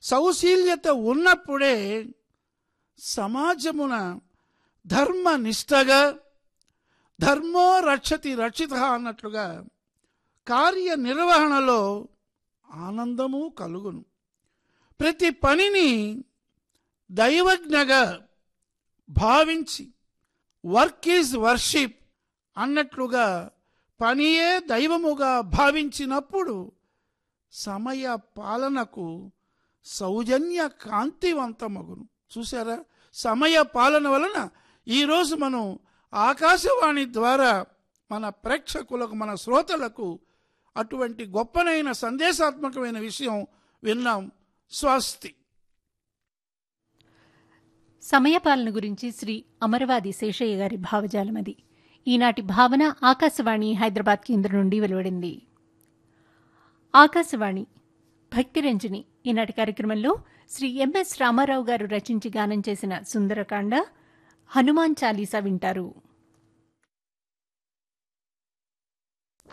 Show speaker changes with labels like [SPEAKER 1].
[SPEAKER 1] సౌశీల్యత ఉన్నప్పుడే సమాజమున ధర్మ నిష్టగా ధర్మో రక్షతి రక్షిత అన్నట్లుగా కార్యనిర్వహణలో ఆనందము కలుగును ప్రతి పనిని దైవజ్ఞగా భావించి వర్క్ ఈజ్ వర్షిప్ అన్నట్లుగా పనియే దైవముగా భావించినప్పుడు సమయ పాలనకు సౌజన్య కాంతివంతమగును చూసారా సమయ పాలన వలన ఈరోజు మనం ఆకాశవాణి ద్వారా మన ప్రేక్షకులకు మన శ్రోతలకు అటువంటి గొప్పనైన సందేశాత్మకమైన విషయం విన్నాం స్వస్తి
[SPEAKER 2] సమయపాలన గురించి శ్రీ అమరవాది శేషయ్య గారి భావజాలమది ఈనాటి భావన ఆకాశవాణి హైదరాబాద్ కేంద్రం నుండి వెలువడింది ఆకాశవాణి భక్తిరంజని ఈనాటి కార్యక్రమంలో శ్రీ ఎంఎస్ రామారావు గారు రచించి గానం చేసిన సుందరకాండ హనుమాన్ చాలీసా వింటారు